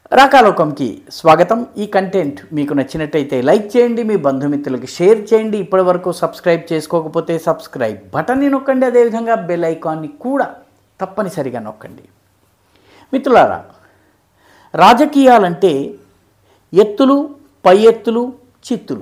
రాకాలోకంకి స్వాగతం ఈ కంటెంట్ మీకు నచ్చినట్టయితే లైక్ చేయండి మీ బంధుమిత్రులకి షేర్ చేయండి ఇప్పటివరకు సబ్స్క్రైబ్ చేసుకోకపోతే సబ్స్క్రైబ్ బటన్ని నొక్కండి అదేవిధంగా బెల్ ఐకాన్ని కూడా తప్పనిసరిగా నొక్కండి మిత్రులారా రాజకీయాలంటే ఎత్తులు పై ఎత్తులు చిత్తులు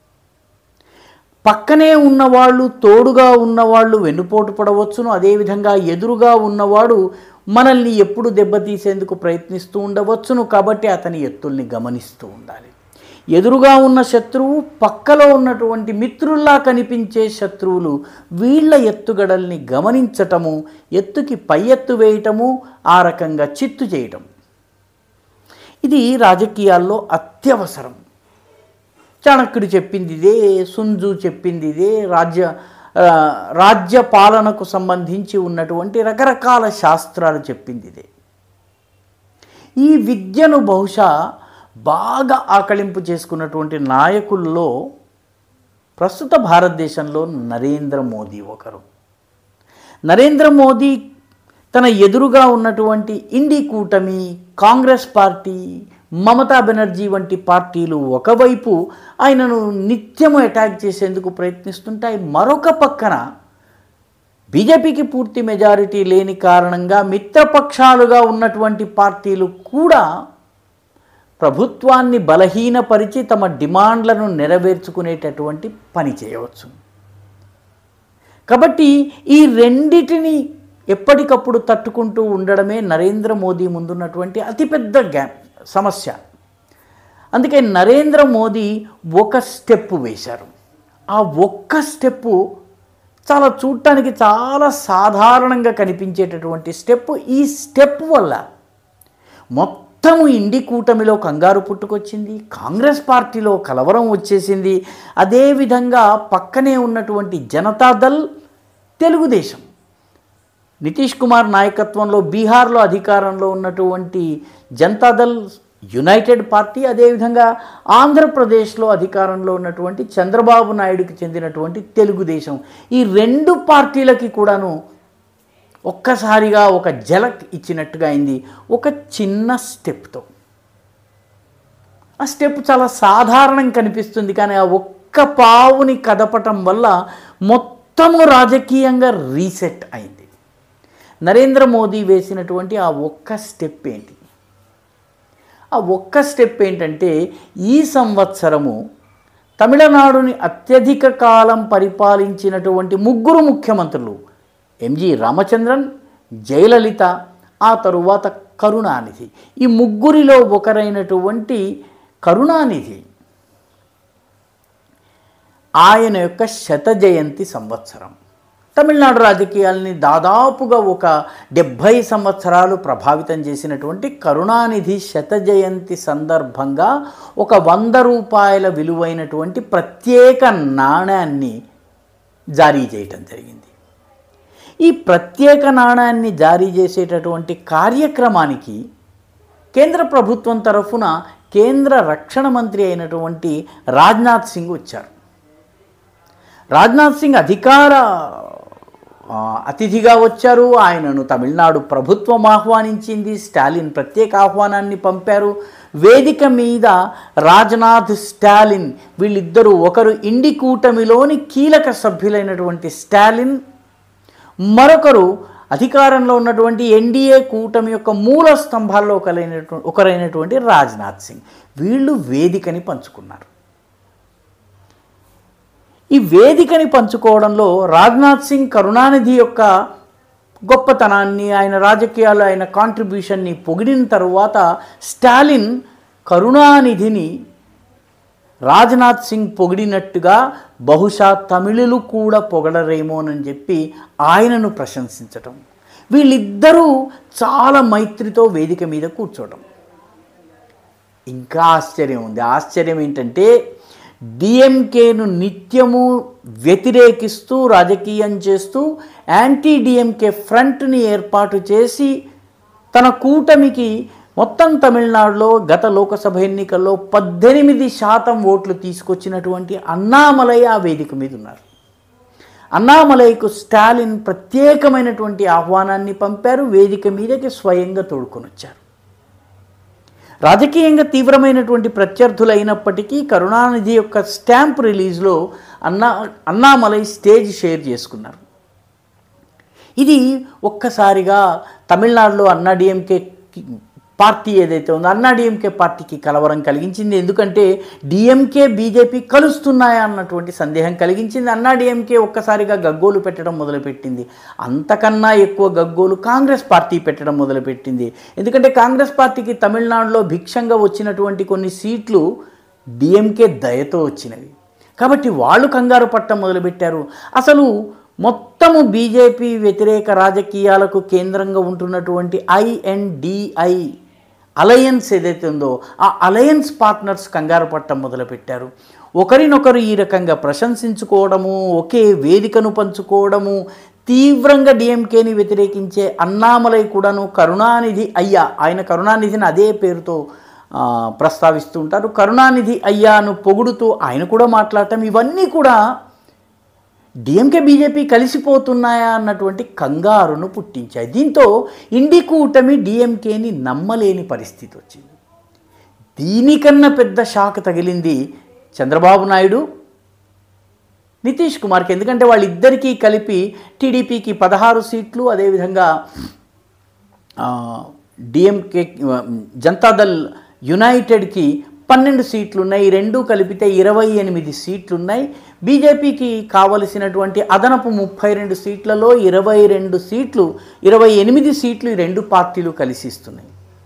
పక్కనే ఉన్నవాళ్ళు తోడుగా ఉన్నవాళ్ళు వెన్నుపోటు పడవచ్చును అదేవిధంగా ఎదురుగా ఉన్నవాడు మనల్ని ఎప్పుడు దెబ్బతీసేందుకు ప్రయత్నిస్తూ ఉండవచ్చును కాబట్టి అతని ఎత్తుల్ని గమనిస్తూ ఉండాలి ఎదురుగా ఉన్న శత్రువు పక్కలో ఉన్నటువంటి మిత్రుల్లా కనిపించే శత్రువులు వీళ్ళ ఎత్తుగడల్ని గమనించటము ఎత్తుకి పై ఎత్తు వేయటము ఆ రకంగా చిత్తు చేయటం ఇది రాజకీయాల్లో అత్యవసరం చాణక్యుడు చెప్పింది ఇదే సుంజు చెప్పింది ఇదే రాజ్య ఆ, రాజ్య పాలనకు సంబంధించి ఉన్నటువంటి రకరకాల శాస్త్రాలు చెప్పింది ఇదే ఈ విద్యను బహుశా బాగా ఆకళింపు చేసుకున్నటువంటి నాయకుల్లో ప్రస్తుత భారతదేశంలో నరేంద్ర మోదీ ఒకరు నరేంద్ర మోదీ తన ఎదురుగా ఉన్నటువంటి ఇండి కూటమి కాంగ్రెస్ పార్టీ మమతా బెనర్జీ వంటి పార్టీలు ఒకవైపు ఆయనను నిత్యము అటాక్ చేసేందుకు ప్రయత్నిస్తుంటాయి మరొక పక్కన బీజేపీకి పూర్తి మెజారిటీ లేని కారణంగా మిత్రపక్షాలుగా ఉన్నటువంటి పార్టీలు కూడా ప్రభుత్వాన్ని బలహీనపరిచి తమ డిమాండ్లను నెరవేర్చుకునేటటువంటి పని చేయవచ్చు కాబట్టి ఈ రెండిటిని ఎప్పటికప్పుడు తట్టుకుంటూ ఉండడమే నరేంద్ర మోదీ ముందున్నటువంటి అతిపెద్ద గ్యా సమస్య అందుకే నరేంద్ర మోదీ ఒక స్టెప్ వేశారు ఆ ఒక్క స్టెప్పు చాలా చూడటానికి చాలా సాధారణంగా కనిపించేటటువంటి స్టెప్ ఈ స్టెప్ వల్ల మొత్తము ఇండి కూటమిలో కంగారు పుట్టుకొచ్చింది కాంగ్రెస్ పార్టీలో కలవరం వచ్చేసింది అదేవిధంగా పక్కనే ఉన్నటువంటి జనతాదళ్ తెలుగుదేశం నితీష్ కుమార్ నాయకత్వంలో బీహార్లో అధికారంలో ఉన్నటువంటి జనతాదళ్ యునైటెడ్ పార్టీ అదేవిధంగా ఆంధ్రప్రదేశ్లో అధికారంలో ఉన్నటువంటి చంద్రబాబు నాయుడుకి చెందినటువంటి తెలుగుదేశం ఈ రెండు పార్టీలకి కూడాను ఒక్కసారిగా ఒక జలక్ ఇచ్చినట్టుగా అయింది ఒక చిన్న స్టెప్తో ఆ స్టెప్ చాలా సాధారణం కనిపిస్తుంది కానీ ఆ ఒక్క పావుని కదపటం వల్ల మొత్తము రాజకీయంగా రీసెట్ అయింది నరేంద్ర మోదీ వేసినటువంటి ఆ ఒక్క స్టెప్ ఏంటి ఆ ఒక్క స్టెప్ ఏంటంటే ఈ సంవత్సరము తమిళనాడుని అత్యధిక కాలం పరిపాలించినటువంటి ముగ్గురు ముఖ్యమంత్రులు ఎంజి రామచంద్రన్ జయలలిత ఆ తరువాత కరుణానిధి ఈ ముగ్గురిలో ఒకరైనటువంటి కరుణానిధి ఆయన యొక్క శత జయంతి సంవత్సరం తమిళనాడు రాజకీయాల్ని దాదాపుగా ఒక డెబ్భై సంవత్సరాలు ప్రభావితం చేసినటువంటి కరుణానిధి శత జయంతి సందర్భంగా ఒక వంద రూపాయల విలువైనటువంటి ప్రత్యేక నాణ్యాన్ని జారీ చేయటం జరిగింది ఈ ప్రత్యేక నాణ్యాన్ని జారీ చేసేటటువంటి కార్యక్రమానికి కేంద్ర ప్రభుత్వం తరఫున కేంద్ర రక్షణ మంత్రి అయినటువంటి రాజ్నాథ్ సింగ్ వచ్చారు రాజ్నాథ్ సింగ్ అధికార ఆ, అతిథిగా వచ్చారు ఆయనను తమిళనాడు ప్రభుత్వం ఆహ్వానించింది స్టాలిన్ ప్రత్యేక ఆహ్వానాన్ని పంపారు వేదిక మీద రాజ్నాథ్ స్టాలిన్ వీళ్ళిద్దరూ ఒకరు ఇండి కూటమిలోని కీలక సభ్యులైనటువంటి స్టాలిన్ మరొకరు అధికారంలో ఉన్నటువంటి ఎన్డీఏ కూటమి యొక్క మూల స్తంభాల్లో ఒకరైనటువంటి ఒకరైనటువంటి రాజ్నాథ్ సింగ్ వీళ్ళు వేదికని పంచుకున్నారు ఈ వేదికని పంచుకోవడంలో రాజ్నాథ్ సింగ్ కరుణానిధి యొక్క గొప్పతనాన్ని ఆయన రాజకీయాలు ఆయన కాంట్రిబ్యూషన్ని పొగిడిన తరువాత స్టాలిన్ కరుణానిధిని రాజ్నాథ్ సింగ్ పొగిడినట్టుగా బహుశా తమిళులు కూడా పొగడరేమోనని చెప్పి ఆయనను ప్రశంసించటం వీళ్ళిద్దరూ చాలా మైత్రితో వేదిక మీద కూర్చోవడం ఇంకా ఆశ్చర్యం ఉంది ఆశ్చర్యం ఏంటంటే డిఎంకేను నిత్యము వ్యతిరేకిస్తూ రాజకీయం చేస్తూ యాంటీ డిఎంకే ఫ్రంట్ని ఏర్పాటు చేసి తన కూటమికి మొత్తం తమిళనాడులో గత లోకసభ ఎన్నికల్లో పద్దెనిమిది శాతం ఓట్లు తీసుకొచ్చినటువంటి అన్నామలై ఆ వేదిక మీద ఉన్నారు అన్నామలైకు స్టాలిన్ ప్రత్యేకమైనటువంటి ఆహ్వానాన్ని పంపారు వేదిక మీదకి స్వయంగా తోడుకొని వచ్చారు రాజకీయంగా తీవ్రమైనటువంటి ప్రత్యర్థులు అయినప్పటికీ కరుణానిధి యొక్క స్టాంప్ రిలీజ్లో అన్నా అన్నామలై స్టేజ్ షేర్ చేసుకున్నారు ఇది ఒక్కసారిగా తమిళనాడులో అన్నాడీఎంకే పార్టీ ఏదైతే ఉందో అన్నాడీఎంకే పార్టీకి కలవరం కలిగించింది ఎందుకంటే డిఎంకే బీజేపీ కలుస్తున్నాయా అన్నటువంటి సందేహం కలిగించింది అన్నాడీఎంకే ఒక్కసారిగా గగ్గోలు పెట్టడం మొదలుపెట్టింది అంతకన్నా ఎక్కువ గగ్గోలు కాంగ్రెస్ పార్టీ పెట్టడం మొదలుపెట్టింది ఎందుకంటే కాంగ్రెస్ పార్టీకి తమిళనాడులో భిక్షంగా వచ్చినటువంటి కొన్ని సీట్లు డిఎంకే దయతో వచ్చినవి కాబట్టి వాళ్ళు కంగారు పట్టం మొదలుపెట్టారు అసలు మొత్తము బీజేపీ వ్యతిరేక రాజకీయాలకు కేంద్రంగా ఉంటున్నటువంటి ఐఎన్డిఐ అలయన్స్ ఏదైతే ఉందో ఆ అలయన్స్ పార్ట్నర్స్ కంగారు పట్టం మొదలుపెట్టారు ఒకరినొకరు ఈ రకంగా ప్రశంసించుకోవడము ఒకే వేదికను పంచుకోవడము తీవ్రంగా డిఎంకేని వ్యతిరేకించే అన్నామలై కూడాను కరుణానిధి అయ్యా ఆయన కరుణానిధిని అదే పేరుతో ఆ, ప్రస్తావిస్తూ ఉంటారు కరుణానిధి అయ్యాను పొగుడుతూ ఆయన కూడా మాట్లాడటం ఇవన్నీ కూడా డిఎంకే బీజేపీ కలిసిపోతున్నాయా అన్నటువంటి కంగారును పుట్టించాయి దీంతో ఇండి కూటమి డిఎంకేని నమ్మలేని పరిస్థితి వచ్చింది దీనికన్నా పెద్ద షాక్ తగిలింది చంద్రబాబు నాయుడు నితీష్ కుమార్కి ఎందుకంటే వాళ్ళిద్దరికీ కలిపి టీడీపీకి పదహారు సీట్లు అదేవిధంగా ఆ, డిఎంకే జనతాదళ్ యునైటెడ్కి పన్నెండు సీట్లు ఉన్నాయి ఈ రెండు కలిపితే ఇరవై ఎనిమిది సీట్లు ఉన్నాయి బీజేపీకి కావలసినటువంటి అదనపు ముప్పై రెండు సీట్లలో ఇరవై రెండు సీట్లు ఇరవై ఎనిమిది సీట్లు ఈ రెండు పార్టీలు కలిసి ఇస్తున్నాయి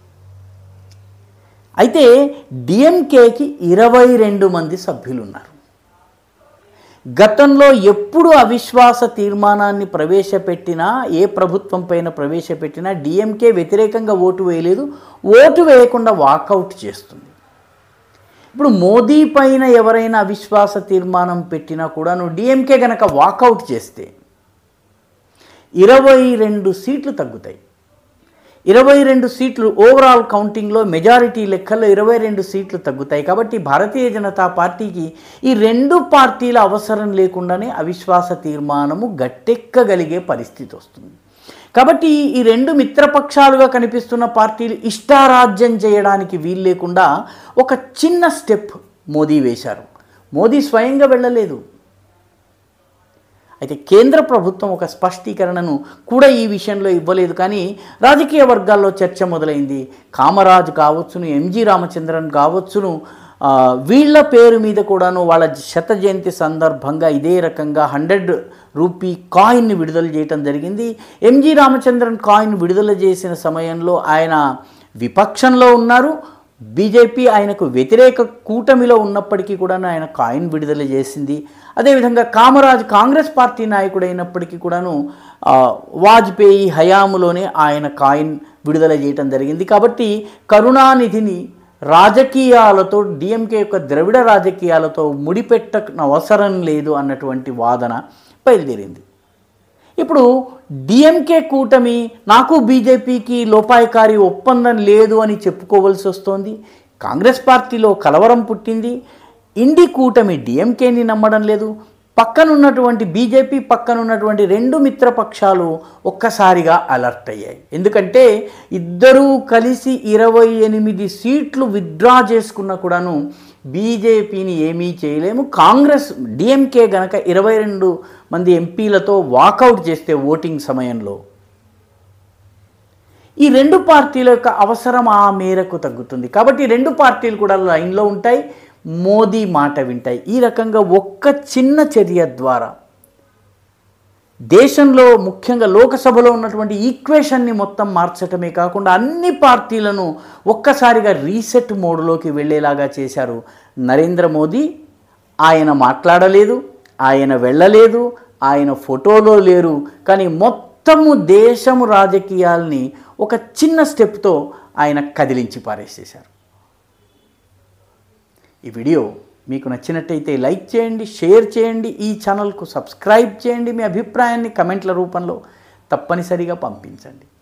అయితే డిఎంకేకి ఇరవై రెండు మంది సభ్యులు ఉన్నారు గతంలో ఎప్పుడు అవిశ్వాస తీర్మానాన్ని ప్రవేశపెట్టినా ఏ ప్రభుత్వం పైన ప్రవేశపెట్టినా డిఎంకే వ్యతిరేకంగా ఓటు వేయలేదు ఓటు వేయకుండా వాకౌట్ చేస్తుంది ఇప్పుడు మోదీ పైన ఎవరైనా అవిశ్వాస తీర్మానం పెట్టినా కూడా నువ్వు డిఎంకే గనక వాకౌట్ చేస్తే ఇరవై రెండు సీట్లు తగ్గుతాయి ఇరవై రెండు సీట్లు ఓవరాల్ కౌంటింగ్లో మెజారిటీ లెక్కల్లో ఇరవై రెండు సీట్లు తగ్గుతాయి కాబట్టి భారతీయ జనతా పార్టీకి ఈ రెండు పార్టీల అవసరం లేకుండానే అవిశ్వాస తీర్మానము గట్టెక్కగలిగే పరిస్థితి వస్తుంది కాబట్టి ఈ రెండు మిత్రపక్షాలుగా కనిపిస్తున్న పార్టీలు ఇష్టారాజ్యం చేయడానికి వీలు లేకుండా ఒక చిన్న స్టెప్ మోదీ వేశారు మోదీ స్వయంగా వెళ్ళలేదు అయితే కేంద్ర ప్రభుత్వం ఒక స్పష్టీకరణను కూడా ఈ విషయంలో ఇవ్వలేదు కానీ రాజకీయ వర్గాల్లో చర్చ మొదలైంది కామరాజ్ కావచ్చును ఎంజి రామచంద్రన్ కావచ్చును ఆ, వీళ్ళ పేరు మీద కూడాను వాళ్ళ శత జయంతి సందర్భంగా ఇదే రకంగా హండ్రెడ్ రూపీ కాయిన్ని విడుదల చేయటం జరిగింది ఎంజి రామచంద్రన్ కాయిన్ విడుదల చేసిన సమయంలో ఆయన విపక్షంలో ఉన్నారు బీజేపీ ఆయనకు వ్యతిరేక కూటమిలో ఉన్నప్పటికీ కూడా ఆయన కాయిన్ విడుదల చేసింది అదేవిధంగా కామరాజ్ కాంగ్రెస్ పార్టీ నాయకుడు అయినప్పటికీ కూడాను ఆ, వాజ్పేయి హయాములోనే ఆయన కాయిన్ విడుదల చేయటం జరిగింది కాబట్టి కరుణానిధిని రాజకీయాలతో డిఎంకే యొక్క ద్రవిడ రాజకీయాలతో ముడిపెట్ట అవసరం లేదు అన్నటువంటి వాదన బయలుదేరింది ఇప్పుడు డిఎంకే కూటమి నాకు బీజేపీకి లోపాయకారి ఒప్పందం లేదు అని చెప్పుకోవలసి వస్తోంది కాంగ్రెస్ పార్టీలో కలవరం పుట్టింది ఇండి కూటమి డిఎంకేని నమ్మడం లేదు పక్కనున్నటువంటి బీజేపీ పక్కనున్నటువంటి రెండు మిత్రపక్షాలు ఒక్కసారిగా అలర్ట్ అయ్యాయి ఎందుకంటే ఇద్దరూ కలిసి ఇరవై ఎనిమిది సీట్లు విత్డ్రా చేసుకున్నా కూడాను బీజేపీని ఏమీ చేయలేము కాంగ్రెస్ డిఎంకే గనక ఇరవై రెండు మంది ఎంపీలతో వాకౌట్ చేస్తే ఓటింగ్ సమయంలో ఈ రెండు పార్టీల యొక్క అవసరం ఆ మేరకు తగ్గుతుంది కాబట్టి రెండు పార్టీలు కూడా లైన్లో ఉంటాయి మోదీ మాట వింటాయి ఈ రకంగా ఒక్క చిన్న చర్య ద్వారా దేశంలో ముఖ్యంగా లోకసభలో ఉన్నటువంటి ఈక్వేషన్ని మొత్తం మార్చటమే కాకుండా అన్ని పార్టీలను ఒక్కసారిగా రీసెట్ మోడ్లోకి వెళ్ళేలాగా చేశారు నరేంద్ర మోదీ ఆయన మాట్లాడలేదు ఆయన వెళ్ళలేదు ఆయన ఫోటోలో లేరు కానీ మొత్తము దేశము రాజకీయాల్ని ఒక చిన్న స్టెప్తో ఆయన కదిలించి పారేసేశారు ఈ వీడియో మీకు నచ్చినట్టయితే లైక్ చేయండి షేర్ చేయండి ఈ ఛానల్కు సబ్స్క్రైబ్ చేయండి మీ అభిప్రాయాన్ని కమెంట్ల రూపంలో తప్పనిసరిగా పంపించండి